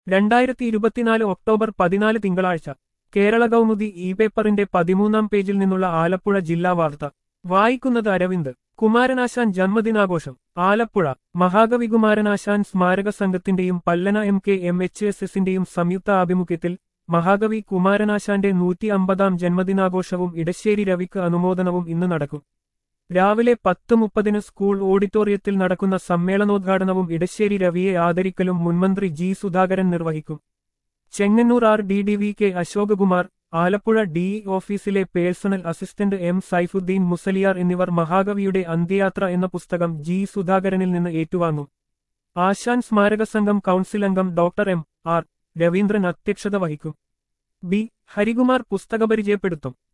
രണ്ടായിരത്തി ഇരുപത്തിനാല് ഒക്ടോബർ പതിനാല് തിങ്കളാഴ്ച കേരള കൗമുദി ഇ പേപ്പറിന്റെ പതിമൂന്നാം പേജിൽ നിന്നുള്ള ആലപ്പുഴ ജില്ലാ വാർത്ത വായിക്കുന്നത് അരവിന്ദ് കുമാരനാശാൻ ജന്മദിനാഘോഷം ആലപ്പുഴ മഹാകവി കുമാരനാശാൻ സ്മാരക സംഘത്തിന്റെയും Pallana M K M H S എസിന്റെയും സംയുക്ത ആഭിമുഖ്യത്തിൽ മഹാകവി കുമാരനാശാന്റെ നൂറ്റി അമ്പതാം ജന്മദിനാഘോഷവും ഇടശ്ശേരി രവിക്ക് അനുമോദനവും ഇന്ന് നടക്കും രാവിലെ പത്ത് മുപ്പതിന് സ്കൂൾ ഓഡിറ്റോറിയത്തിൽ നടക്കുന്ന സമ്മേളനോദ്ഘാടനവും ഇടശ്ശേരി രവിയെ ആദരിക്കലും മുൻമന്ത്രി ജി സുധാകരൻ നിർവഹിക്കും Chengannur R D D V K Asokakumar Alappuzha D ഓഫീസിലെ personal assistant M Saifuddin Musaliyar എന്നിവർ മഹാകവിയുടെ അന്ത്യയാത്ര എന്ന പുസ്തകം ജി സുധാകരനിൽ നിന്ന് ഏറ്റുവാങ്ങും ആശാൻ സ്മാരക സംഘം കൗൺസിൽ അംഗം ഡോക്ടർ എം ആർ രവീന്ദ്രൻ അധ്യക്ഷത വഹിക്കും ബി ഹരികുമാർ പുസ്തക പരിചയപ്പെടുത്തും